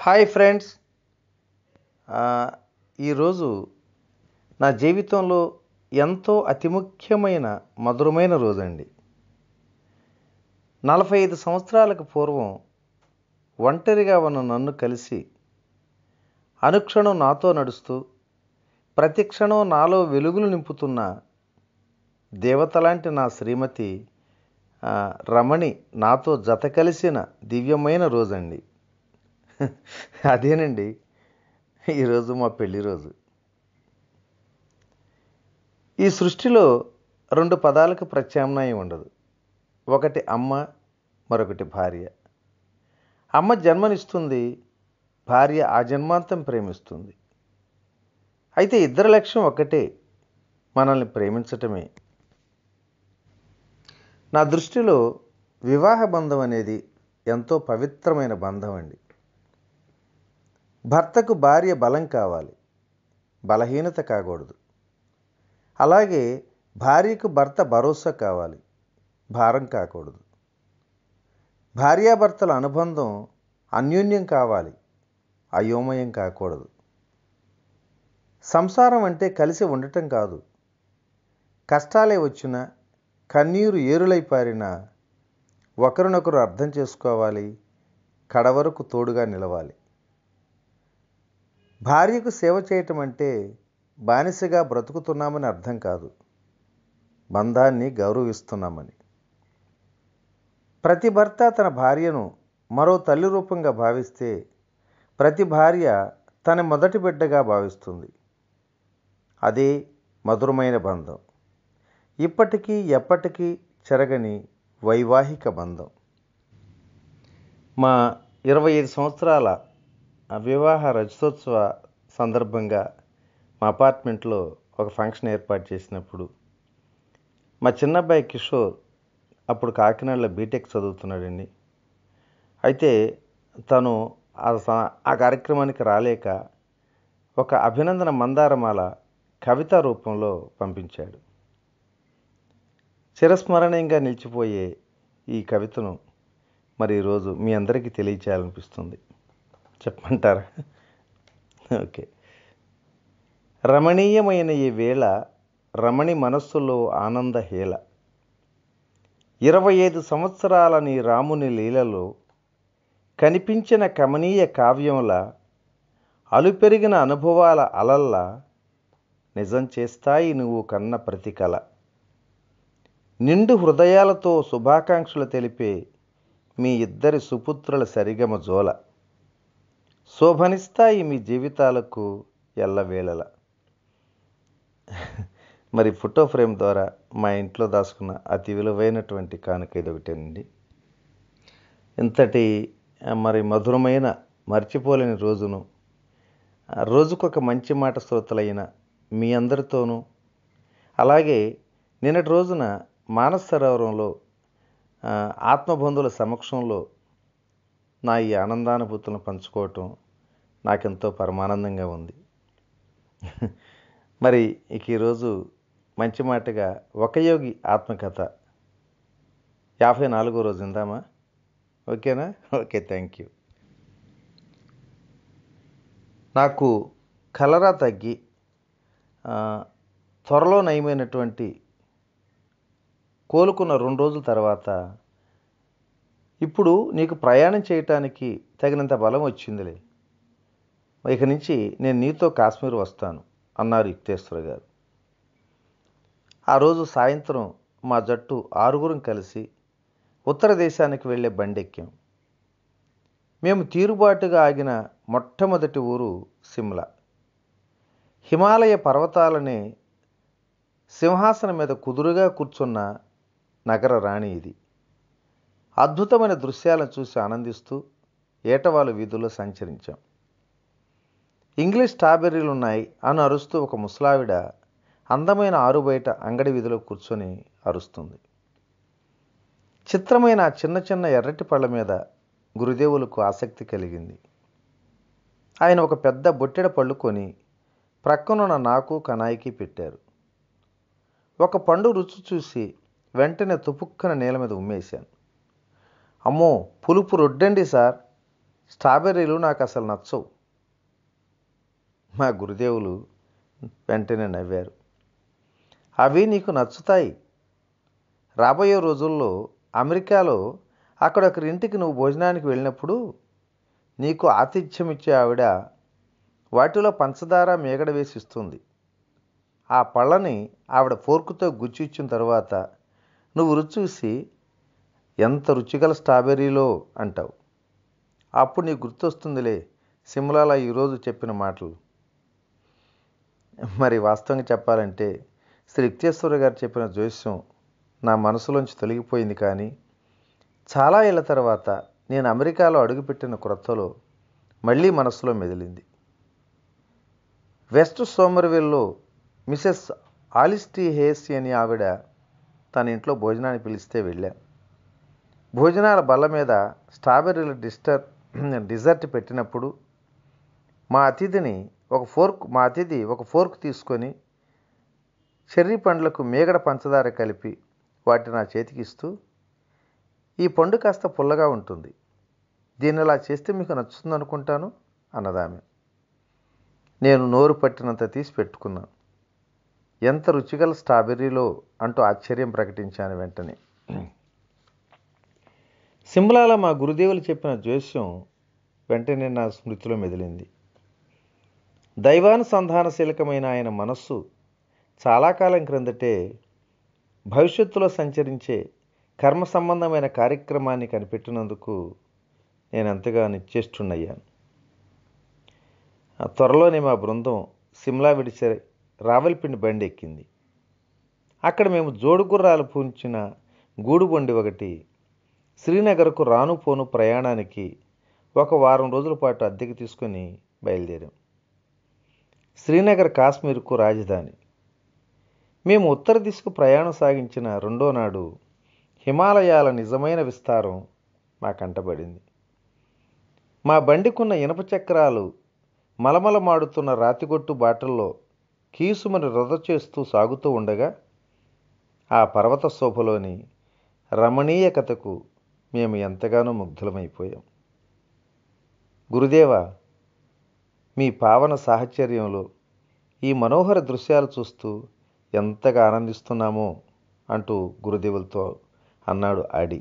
hi friends ఆ, ఈరోజు నా జీవితంలో ఎంతో అతి ముఖ్యమైన మధురమైన రోజండి నలభై ఐదు సంవత్సరాలకు పూర్వం ఒంటరిగా ఉన్న నన్ను కలిసి అనుక్షణం నాతో నడుస్తూ ప్రతి క్షణం నాలో వెలుగులు నింపుతున్న దేవత లాంటి నా శ్రీమతి ఆ, రమణి నాతో జత కలిసిన దివ్యమైన రోజండి అదేనండి ఈరోజు మా పెళ్లి రోజు ఈ సృష్టిలో రెండు పదాలకు ప్రత్యామ్నాయం ఉండదు ఒకటి అమ్మ మరొకటి భార్య అమ్మ జన్మనిస్తుంది భార్య ఆ జన్మాంతం ప్రేమిస్తుంది అయితే ఇద్దరి లక్ష్యం ఒకటే మనల్ని ప్రేమించటమే నా దృష్టిలో వివాహ బంధం అనేది ఎంతో పవిత్రమైన బంధం అండి భర్తకు భార్య బలం కావాలి బలహీనత కాకూడదు అలాగే భార్యకు భర్త భరోసా కావాలి భారం కాకూడదు భార్యాభర్తల అనుబంధం అన్యోన్యం కావాలి అయోమయం కాకూడదు సంసారం అంటే కలిసి ఉండటం కాదు కష్టాలే వచ్చినా కన్నీరు ఏరులై పారినా ఒకరినొకరు అర్థం చేసుకోవాలి కడవరకు తోడుగా నిలవాలి భార్యకు సేవ చేయటం అంటే బానిసగా బ్రతుకుతున్నామని అర్థం కాదు బంధాన్ని గౌరవిస్తున్నామని ప్రతి భర్త తన భార్యను మరో తల్లి రూపంగా భావిస్తే ప్రతి భార్య తన మొదటి బిడ్డగా భావిస్తుంది అదే మధురమైన బంధం ఇప్పటికీ ఎప్పటికీ చెరగని వైవాహిక బంధం మా ఇరవై ఐదు సంవత్సరాల వివాహ రజతోత్సవ సందర్భంగా మా అపార్ట్మెంట్లో ఒక ఫంక్షన్ ఏర్పాటు చేసినప్పుడు మా చిన్నబ్బాయి కిషోర్ అప్పుడు కాకినాడలో బీటెక్ చదువుతున్నాడండి అయితే తను ఆ స- ఆ కార్యక్రమానికి రాలేక ఒక అభినందన మందారమాల కవితా రూపంలో పంపించాడు చిరస్మరణీయంగా నిలిచిపోయే ఈ కవితను మరి ఈరోజు మీ అందరికీ తెలియచేయాలనిపిస్తుంది చెప్పమంటారా ఓకే రమణీయమైన ఈ వేళ రమణి మనస్సులో ఆనంద హేళ ఇరవై ఐదు సంవత్సరాల నీ రాముని లీలలో కనిపించిన కమనీయ కావ్యంలా అలుపెరిగిన అనుభవాల అలల్లా నిజం చేస్తాయి నువ్వు కన్న ప్రతి కల నిండు హృదయాలతో శుభాకాంక్షలు తెలిపే మీ ఇద్దరి సుపుత్రుల సరిగమ జోల శోభనిస్తాయి మీ జీవితాలకు ఎల్లవేళల మరి ఫోటో ఫ్రేమ్ ద్వారా మా ఇంట్లో దాచుకున్న అతి విలువైనటువంటి కానుక ఇది ఒకటేనండి ఇంతటి ఆ, మరి మధురమైన మర్చిపోలేని రోజును ఆ, రోజుకొక మంచి మాట శ్రోతలైన మీ అందరితోనూ అలాగే నిన్నటి రోజున మానస సరోవరంలో ఆ, ఆత్మబంధువుల సమక్షంలో నా ఈ ఆనందానుభూతులను పంచుకోవటం నాకెంతో పరమానందంగా ఉంది మరి ఇక ఈరోజు మంచి మాటగా ఒక యోగి ఆత్మకథ యాభై నాలుగో రోజు ఇందామా ఓకేనా ఓకే థ్యాంక్ యూ నాకు కలరా తగ్గి ఆ, త్వరలో నయమైనటువంటి కోలుకున్న రెండు రోజుల తర్వాత ఇప్పుడు నీకు ప్రయాణం చేయటానికి తగినంత బలం వచ్చిందిలే ఇక నుంచి నేను నీతో కాశ్మీర్ వస్తాను అన్నారు యుక్తేశ్వర గారు ఆ రోజు సాయంత్రం మా జట్టు ఆరుగురం కలిసి ఉత్తర దేశానికి వెళ్ళే బండెక్కాం మేము తీరుబాటుగా ఆగిన మొట్టమొదటి ఊరు సిమ్లా హిమాలయ పర్వతాలనే సింహాసనం మీద కుదురుగా కూర్చున్న నగర రాణి ఇది అద్భుతమైన దృశ్యాలను చూసి ఆనందిస్తూ ఏటవాలు వీధుల్లో సంచరించాం ఇంగ్లీష్ స్ట్రాబెర్రీలు ఉన్నాయి అని అరుస్తూ ఒక ముసలావిడ అందమైన ఆరుబయట అంగడి వీధిలో కూర్చొని అరుస్తుంది చిత్రమైన ఆ చిన్న చిన్న ఎర్రటి పళ్ళ మీద గురుదేవులకు ఆసక్తి కలిగింది ఆయన ఒక పెద్ద బొట్టెడ పళ్ళు కొని ప్రక్కనున్న నాకు కనాయికి పెట్టారు ఒక పండు రుచి చూసి వెంటనే తుపుక్కన నేల మీద ఉమ్మేశాను అమ్మో పులుపు రొడ్డండి సార్ స్ట్రాబెర్రీలు నాకు అసలు నచ్చవు మా గురుదేవులు వెంటనే నవ్వారు అవి నీకు నచ్చుతాయి రాబోయే రోజుల్లో అమెరికాలో అక్కడొకరి ఇంటికి నువ్వు భోజనానికి వెళ్ళినప్పుడు నీకు ఆతిథ్యం ఇచ్చే ఆవిడ వాటిలో పంచదార మేగడ వేసి ఇస్తుంది ఆ పళ్ళని ఆవిడ ఫోర్కుతో గుచ్చి ఇచ్చిన తర్వాత నువ్వు రుచి చూసి ఎంత రుచిగల స్ట్రాబెర్రీలో అంటావు అప్పుడు నీకు గుర్తొస్తుందిలే సిమ్లాలో ఈరోజు చెప్పిన మాటలు మరి వాస్తవంగా చెప్పాలంటే శ్రీ యుక్తేశ్వర గారు చెప్పిన జోస్యం నా మనసులోంచి తొలగిపోయింది కానీ చాలా ఏళ్ళ తర్వాత నేను అమెరికాలో అడుగుపెట్టిన క్రొత్తలో మళ్ళీ మనసులో మెదిలింది వెస్ట్ సోమర్వెల్లో మిసెస్ ఆలిస్టీ హేసి అని ఆవిడ తన ఇంట్లో భోజనానికి పిలిస్తే వెళ్ళా భోజనాల బల్ల మీద స్ట్రాబెర్రీల డిస్టర్ డిజర్ట్ పెట్టినప్పుడు మా అతిథిని ఒక ఫోర్క్ మా అతిథి ఒక ఫోర్క్ తీసుకొని చెర్రీ పండ్లకు మేగడ పంచదార కలిపి వాటిని నా చేతికి ఇస్తూ ఈ పండు కాస్త పుల్లగా ఉంటుంది దీన్ని ఇలా చేస్తే మీకు నచ్చుతుంది అనుకుంటాను అన్నదామె నేను నోరు పట్టినంత తీసి పెట్టుకున్నాను ఎంత రుచిగల స్ట్రాబెర్రీలో అంటూ ఆశ్చర్యం ప్రకటించాను వెంటనే సిమ్లాలో మా గురుదేవులు చెప్పిన జోస్యం వెంటనే నా స్మృతిలో మెదిలింది దైవానుసంధానశీలకమైన ఆయన మనస్సు చాలా కాలం క్రిందటే భవిష్యత్తులో సంచరించే కర్మ సంబంధమైన కార్యక్రమాన్ని కనిపెట్టినందుకు నేను ఎంతగా నిశ్చేష్టున్నయ్యాను త్వరలోనే మా బృందం సిమ్లా విడిచే రావల్పిండి బండి ఎక్కింది అక్కడ మేము జోడు గుర్రాలు పూంచిన గూడు బండి ఒకటి శ్రీనగర్కు రాను పోను ప్రయాణానికి ఒక వారం రోజుల పాటు అద్దెకి తీసుకొని బయలుదేరాం శ్రీనగర్ కాశ్మీర్కు రాజధాని మేము ఉత్తర దిశకు ప్రయాణం సాగించిన రెండో నాడు హిమాలయాల నిజమైన విస్తారం మా కంటబడింది మా బండికున్న ఇనప చక్రాలు మలమలమాడుతున్న రాతిగొట్టు బాటల్లో కీసుమని రొద చేస్తూ సాగుతూ ఉండగా ఆ పర్వత శోభలోని రమణీయకతకు మేము ఎంతగానో ముగ్ధులమైపోయాం గురుదేవ మీ పావన సాహచర్యంలో ఈ మనోహర దృశ్యాలు చూస్తూ ఎంతగా ఆనందిస్తున్నామో అంటూ గురుదేవులతో అన్నాడు ఆడి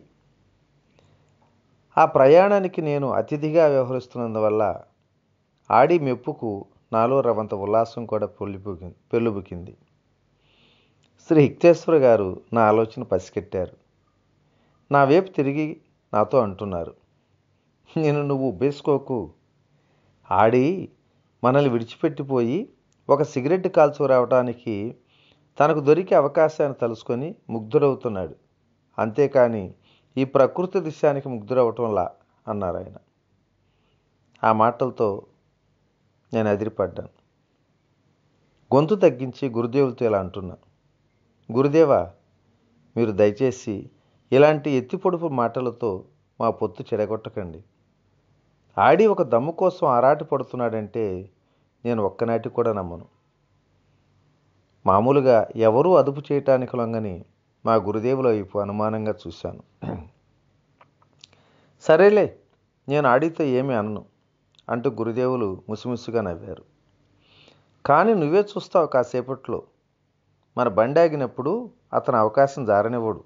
ఆ ప్రయాణానికి నేను అతిథిగా వ్యవహరిస్తున్నందువల్ల ఆడి మెప్పుకు నాలో రవంత ఉల్లాసం కూడా పొల్లిపోకి పెళ్ళుబుకింది శ్రీ హిక్తేశ్వర గారు నా ఆలోచన పసికెట్టారు నా వైపు తిరిగి నాతో అంటున్నారు నేను నువ్వు ఉబ్బేసుకోకు ఆడి మనల్ని విడిచిపెట్టిపోయి ఒక సిగరెట్ కాల్చు రావడానికి తనకు దొరికే అవకాశాన్ని తలుసుకొని ముగ్ధుడవుతున్నాడు అంతేకాని ఈ ప్రకృతి దృశ్యానికి ముగ్ధుడవటంలా అన్నారు ఆయన ఆ మాటలతో నేను అదిరిపడ్డాను గొంతు తగ్గించి గురుదేవులతో ఇలా అంటున్నా గురుదేవా మీరు దయచేసి ఇలాంటి ఎత్తిపొడుపు మాటలతో మా పొత్తు చెడగొట్టకండి ఆడి ఒక దమ్ము కోసం ఆరాట పడుతున్నాడంటే నేను ఒక్కనాటి కూడా నమ్మను మామూలుగా ఎవరూ అదుపు చేయటానికి లొంగని మా గురుదేవుల వైపు అనుమానంగా చూశాను సరేలే నేను ఆడితో ఏమీ అనను అంటూ గురుదేవులు ముసిముసిగా నవ్వారు కానీ నువ్వే చూస్తావు కాసేపట్లో మన బండి ఆగినప్పుడు అతను అవకాశం జారనివ్వడు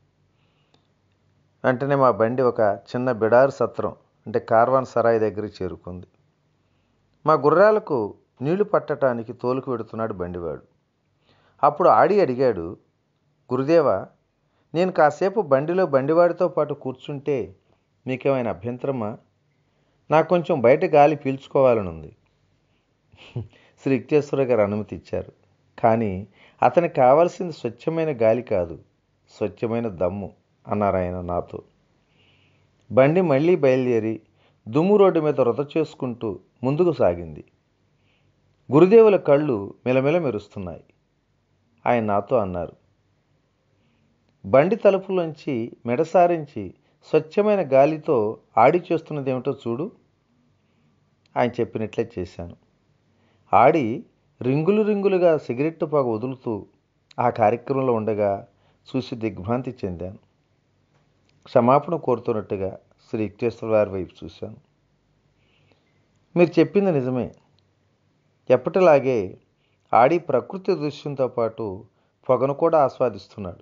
వెంటనే మా బండి ఒక చిన్న బిడారు సత్రం అంటే కార్వాన్ సరాయి దగ్గరికి చేరుకుంది మా గుర్రాలకు నీళ్లు పట్టడానికి తోలుకు పెడుతున్నాడు బండివాడు అప్పుడు ఆడి అడిగాడు గురుదేవా నేను కాసేపు బండిలో బండివాడితో పాటు కూర్చుంటే మీకేమైనా అభ్యంతరమా నాకు కొంచెం బయట గాలి పీల్చుకోవాలనుంది శ్రీ యుక్తేశ్వర గారు అనుమతి ఇచ్చారు కానీ అతనికి కావాల్సింది స్వచ్ఛమైన గాలి కాదు స్వచ్ఛమైన దమ్ము అన్నారు ఆయన నాతో బండి మళ్ళీ బయలుదేరి దుమ్ము రోడ్డు మీద రొత చేసుకుంటూ ముందుకు సాగింది గురుదేవుల కళ్ళు మెలమెల మెరుస్తున్నాయి ఆయన నాతో అన్నారు బండి తలుపులోంచి మెడసారించి స్వచ్ఛమైన గాలితో ఆడి చేస్తున్నది ఏమిటో చూడు ఆయన చెప్పినట్లే చేశాను ఆడి రింగులు రింగులుగా సిగరెట్టు పొగ వదులుతూ ఆ కార్యక్రమంలో ఉండగా చూసి దిగ్భ్రాంతి చెందాను క్షమాపణ కోరుతున్నట్టుగా శ్రీ యుక్తేశ్వర వారి వైపు చూశాను మీరు చెప్పింది నిజమే ఎప్పటిలాగే ఆడి ప్రకృతి దృశ్యంతో పాటు పొగను కూడా ఆస్వాదిస్తున్నాడు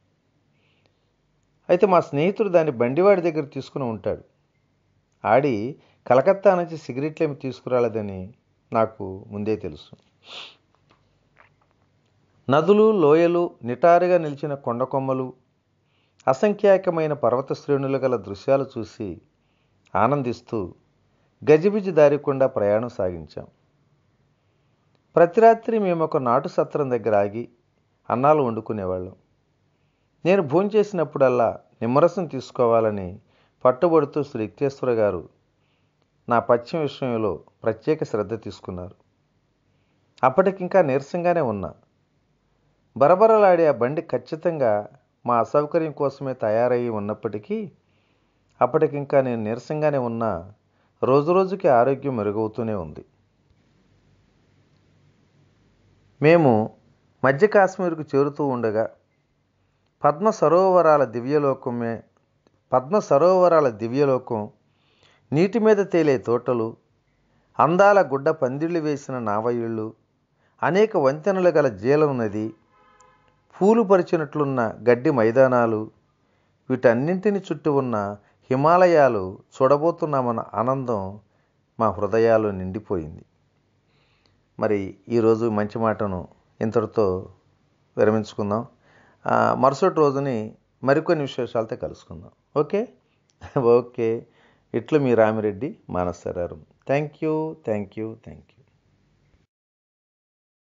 అయితే మా స్నేహితుడు దాన్ని బండివాడి దగ్గర తీసుకుని ఉంటాడు ఆడి కలకత్తా నుంచి సిగరెట్లేమి తీసుకురాలేదని నాకు ముందే తెలుసు నదులు లోయలు నిటారుగా నిలిచిన కొండకొమ్మలు అసంఖ్యాకమైన పర్వత శ్రేణులు గల దృశ్యాలు చూసి ఆనందిస్తూ గజిబిజి దారికుండా ప్రయాణం సాగించాం ప్రతి రాత్రి మేము ఒక నాటు సత్రం దగ్గర ఆగి అన్నాలు వండుకునేవాళ్ళం నేను భోంచేసినప్పుడల్లా నిమ్మరసం తీసుకోవాలని పట్టుబడుతూ శ్రీ యుక్తేశ్వర గారు నా పశ్చిమ విషయంలో ప్రత్యేక శ్రద్ధ తీసుకున్నారు అప్పటికింకా నీరసంగానే ఉన్నా బరబరలాడే ఆ బండి ఖచ్చితంగా మా అసౌకర్యం కోసమే తయారయ్యి ఉన్నప్పటికీ అప్పటికింకా నేను నీరసంగానే ఉన్నా రోజురోజుకి ఆరోగ్యం మెరుగవుతూనే ఉంది మేము మధ్య కాశ్మీర్కు చేరుతూ ఉండగా పద్మ సరోవరాల దివ్యలోకమే పద్మ సరోవరాల దివ్యలోకం నీటి మీద తేలే తోటలు అందాల గుడ్డ పందిళ్ళు వేసిన నావయిళ్ళు అనేక వంతెనలు గల జీలం నది పూలు పరిచినట్లున్న గడ్డి మైదానాలు వీటన్నింటిని చుట్టూ ఉన్న హిమాలయాలు చూడబోతున్నామన్న ఆనందం మా హృదయాలు నిండిపోయింది మరి ఈరోజు మంచి మాటను ఇంతటితో విరమించుకుందాం మరుసటి రోజుని మరికొన్ని విశేషాలతో కలుసుకుందాం ఓకే ఓకే ఇట్లు మీ రామిరెడ్డి మానసరారు thank you thank you thank you